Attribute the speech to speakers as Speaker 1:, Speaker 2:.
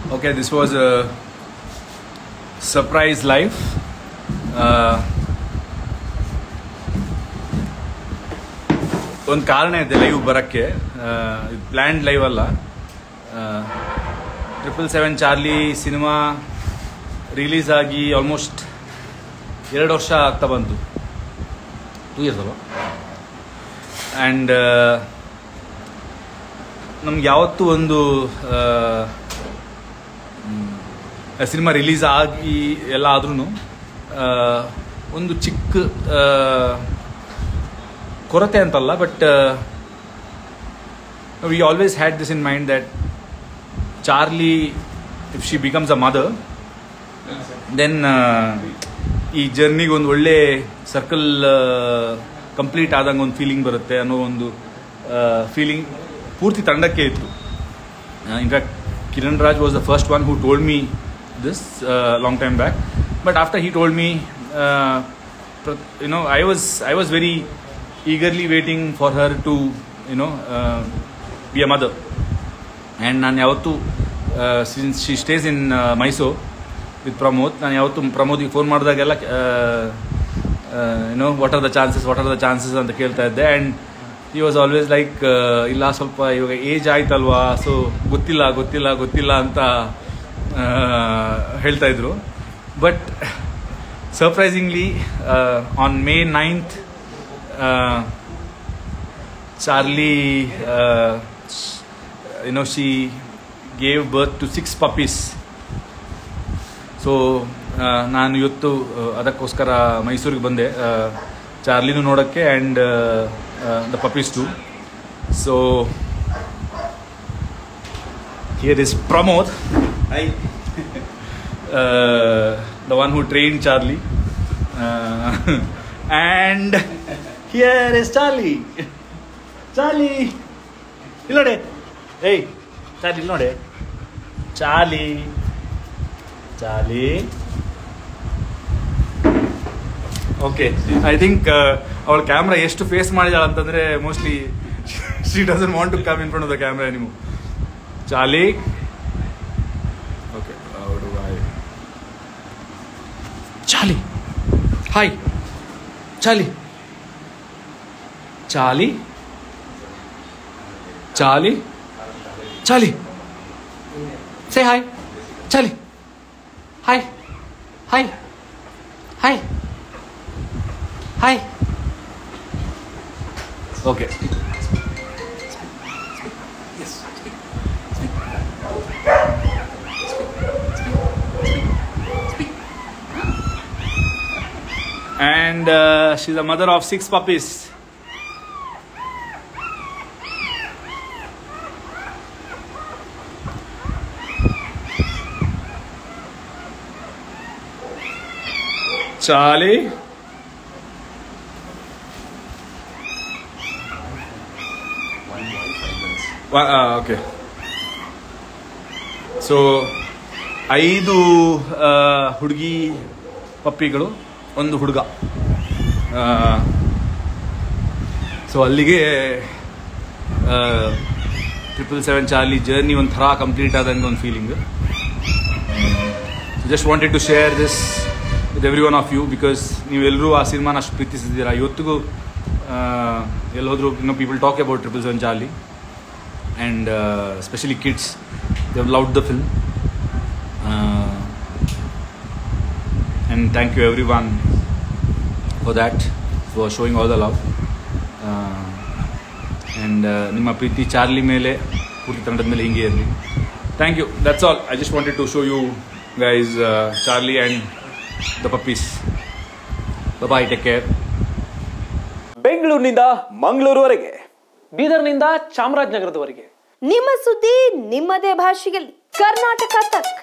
Speaker 1: Okay, this was a surprise live. Uh, ಒಂದು ಕಾರಣ ಇದೆ ಲೈವ್ ಬರೋಕ್ಕೆ ಇದು ಪ್ಲ್ಯಾಂಡ್ ಲೈವ್ ಅಲ್ಲ triple seven Charlie cinema release ಆಗಿ ಆಲ್ಮೋಸ್ಟ್ ಎರಡು ವರ್ಷ ಆಗ್ತಾ ಬಂತು ಟೂ ಇಯರ್ಸ್ ಅಲ್ವಾ ಆ್ಯಂಡ್ ನಮ್ಗೆ ಯಾವತ್ತೂ ಒಂದು ಸಿನಿಮಾ ರಿಲೀಸ್ ಆಗಿ ಎಲ್ಲ ಆದ್ರೂ ಒಂದು ಚಿಕ್ಕ ಆ, ಕೊರತೆ ಅಂತಲ್ಲ but we always had this in mind that Charlie if she becomes a mother then ಈ ಜರ್ನಿಗೆ ಒಂದು ಒಳ್ಳೆ ಸರ್ಕಲ್ ಕಂಪ್ಲೀಟ್ ಆದಂಗೆ ಒಂದು ಫೀಲಿಂಗ್ ಬರುತ್ತೆ ಅನ್ನೋ ಒಂದು ಫೀಲಿಂಗ್ ಪೂರ್ತಿ ತಂಡಕ್ಕೆ ಇತ್ತು in fact Kiran Raj was the first one who told me this long time back but after he told me you know I was I was very eagerly waiting for her to you know be a mother and ನಾನು ಯಾವತ್ತೂ since she stays in Mysuru with Pramod ನಾನು ಯಾವತ್ತೂ ಪ್ರಮೋದಿಗೆ phone ಮಾಡಿದಾಗೆಲ್ಲ ಏನೋ what are the chances what are the chances ಅಂತ ಕೇಳ್ತಾ ಇದ್ದೆ ಆ್ಯಂಡ್ ಈ ವಾಸ್ ಆಲ್ವೇಸ್ ಲೈಕ್ ಇಲ್ಲ ಸ್ವಲ್ಪ ಇವಾಗ ಏಜ್ ಆಯ್ತಲ್ವಾ ಸೊ ಗೊತ್ತಿಲ್ಲ ಗೊತ್ತಿಲ್ಲ ಗೊತ್ತಿಲ್ಲ ಅಂತ ಆ, ಹೇಳ್ತಾ ಇದ್ರು but surprisingly on May ninth Charlie you know she gave birth to six puppies so ನಾನು ಇವತ್ತು ಆ, ಅದಕ್ಕೋಸ್ಕರ ಮೈಸೂರಿಗೆ ಬಂದೆ ಆ, ಚಾರ್ಲಿನೂ ನೋಡೋಕ್ಕೆ and the puppies too so here is Pramod I the one who train Charlie and here is Charlie Charlie ಇಲ್ಲ ನೋಡಿ ಏಯ್ ಚಾರ್ಲಿ ಇಲ್ಲಿ ನೋಡಿ Charlie Charlie okay I think ಅವಳ ಕ್ಯಾಮ್ರಾ ಎಷ್ಟು ಫೇಸ್ ಮಾಡಿದಾಳ ಅಂತಂದ್ರೆ mostly she doesn't want to come in front of the camera ನೀವು Charlie okay Charlie hi Charlie Charlie Charlie Charlie say hi Charlie hi hi hi hi okay And uh, she's a mother of six puppies. Charlie. Okay so ಐದು ಹುಡುಗಿ ಪಪ್ಪಿಗಳು ಒಂದು ಹುಡುಗ so ಅಲ್ಲಿಗೆ triple seven Charlie journey ಒಂಥರ complete ಆದಂಗೆ ಒಂದು feeling just wanted to share this with everyone of you because ನೀವೆಲ್ಲರೂ ಆ ಸಿನಿಮಾನ ಅಷ್ಟು ಪ್ರೀತಿಸಿದ್ದೀರಾ ಇವತ್ತಿಗೂ ಎಲ್ಲಿ ಹೋದ್ರು ಇನ್ನೂ people talk about triple seven Charlie and specially kids they loved the film and thank you everyone for that for showing all the love and ನಿಮ್ಮ ಪ್ರೀತಿ ಚಾರ್ಲಿ ಮೇಲೆ ಪೂರ್ತಿ ತಂಡದ ಮೇಲೆ ಹಿಂಗೆ ಇರಲಿ thank you that's all I just wanted to show you guys Charlie and the puppies bye take care
Speaker 2: ಬೆಂಗಳೂರಿನಿಂದ ಮಂಗಳೂರುವರೆಗೆ
Speaker 3: ಬೀದರ್ನಿಂದ ಚಾಮರಾಜನಗರದವರೆಗೆ
Speaker 4: ನಿಮ್ಮ ಸುದ್ದಿ ನಿಮ್ಮದೇ ಭಾಷೆಯಲ್ಲಿ ಕರ್ನಾಟಕ ತಕ್